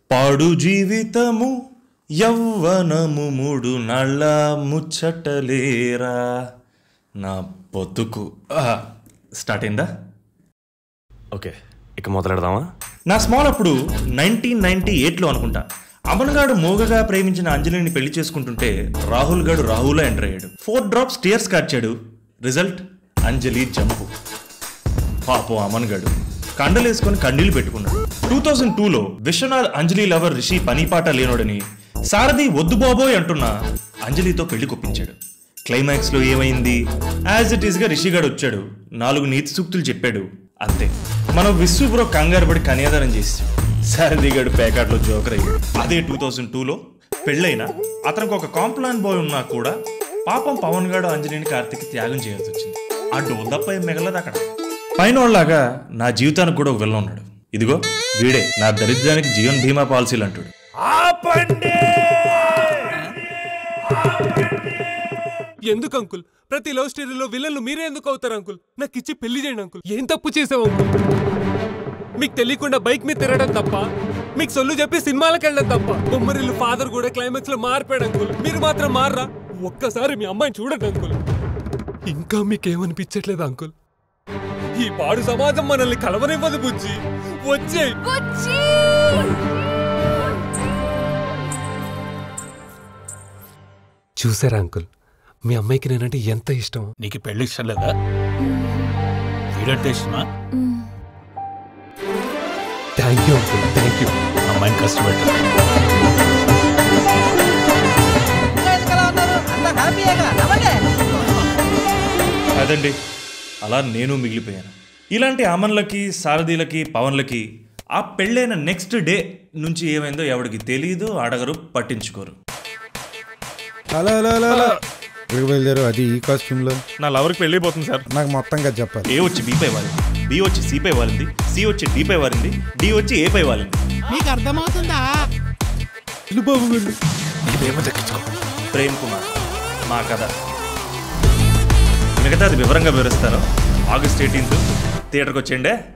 పాడు జీవితము యవ్వనము మూడు నళ్ళ ముచ్చటలేరా నా బతుకు ఆ, స్టార్ట్ అయిందా ఓకే ఇక మొదలెడదామా నా స్మాల్ అప్పుడు నైన్టీన్ నైన్టీ ఎయిట్లో అనుకుంటా అమన్గాడు మోగగా ప్రేమించిన అంజలిని పెళ్లి చేసుకుంటుంటే రాహుల్ గాడు రాహుల్ ఎంటర్ అయ్యాడు ఫోర్ డ్రాప్స్ టీయర్స్ కార్చాడు రిజల్ట్ అంజలి జంపు పాపం అమన్ గడు కండలేసుకొని కండీలు పెట్టుకున్నాడు టూ థౌజండ్ టూలో విశ్వనాథ్ అంజలి లవర్ రిషి పనిపాట లేనోడని సారథి వద్దు బాబోయ్ అంటున్న అంజలితో పెళ్లి కొప్పించాడు క్లైమాక్స్ లో ఏమైంది యాజ్ ఇట్ ఈస్ గా రిషిగాడు వచ్చాడు నాలుగు నీతి సూక్తులు చెప్పాడు అంతే మనం విశ్వపురం కంగారు పడి కన్యాదానం చేసి సారథిగాడు పేకాట్లో జోకర్ అయ్యాడు అదే టూ థౌజండ్ టూలో పెళ్ళైన అతనికి ఒక కాంప్లాన్ బాయ్ ఉన్నా కూడా పాపం పవన్ గాడు అంజలిని కార్తీక్ త్యాగం చేయాల్సి వచ్చింది ఆ డోదప్ప ఏం మిగలదు అక్కడ పైన వాళ్ళలాగా నా జీవితానికి కూడా ఒక వెళ్ళ ఉన్నాడు ఇదిగో వీడే నా దరిద్రానికి జీవన్ బీమా పాలసీలు అంటాడు ఎందుకు అంకుల్ ప్రతి లవ్ స్టోరీలో విలన్లు మీరే ఎందుకు అవుతారు అంకుల్ నాకు ఇచ్చి పెళ్లి చేయండి అంకుల్ ఏం తప్పు చేసావు అంకుల్ మీకు తెలియకుండా బైక్ మీద తిరగడం తప్ప మీకు సొల్లు చెప్పి సినిమాలకు వెళ్ళడం తప్ప బొమ్మరిల్లు ఫాదర్ కూడా క్లైమాక్స్ లో మారిపోయాడు అంకుల్ మీరు మాత్రం మారరా ఒక్కసారి మీ అమ్మాయిని చూడండి అంకుల్ ఇంకా మీకేమనిపించట్లేదు అంకుల్ ఈ పాడు సమాజం మనల్ని కలవనివ్వదు బుజ్జి వచ్చే చూసారా అంకుల్ మీ అమ్మాయికి నేనంటే ఎంత ఇష్టం నీకు పెళ్లి ఇష్టం లేదా వీడంటే ఇష్టమా thank you uncle thank you అమ్మాయిని కష్టపెట్టాలి ఎందుకలా ఉన్నారు అంతా హ్యాపీయేగా నవ్వండి అదండి అలా నేను మిగిలిపోయాను ఇలాంటి అమన్లకి సారథీలకి పవన్లకి ఆ పెళ్ళైన నెక్స్ట్ డే నుంచి ఏమైందో ఎవడికి తెలియదు అడగరు పట్టించుకోరు హలో హలో హలో హలో ఎక్కడికి బయలుదేరు అది ఈ కాస్ట్యూమ్లో నా లవర్కి పెళ్ళైపోతుంది సార్ నాకు మొత్తంగా చెప్పాలి ఏ వచ్చి బీపై వాలింది బి వచ్చి సిపై వాలింది సి వచ్చి డిపై వాలింది డి వచ్చి ఏపై వాలింది మీకు అర్థమవుతుందా ప్రేమ్ కుమార్ మా కథ మిగతాది వివరంగా వివరిస్తాను ఆగస్ట్ ఎయిటీన్త్ థియేటర్కి వచ్చేయండే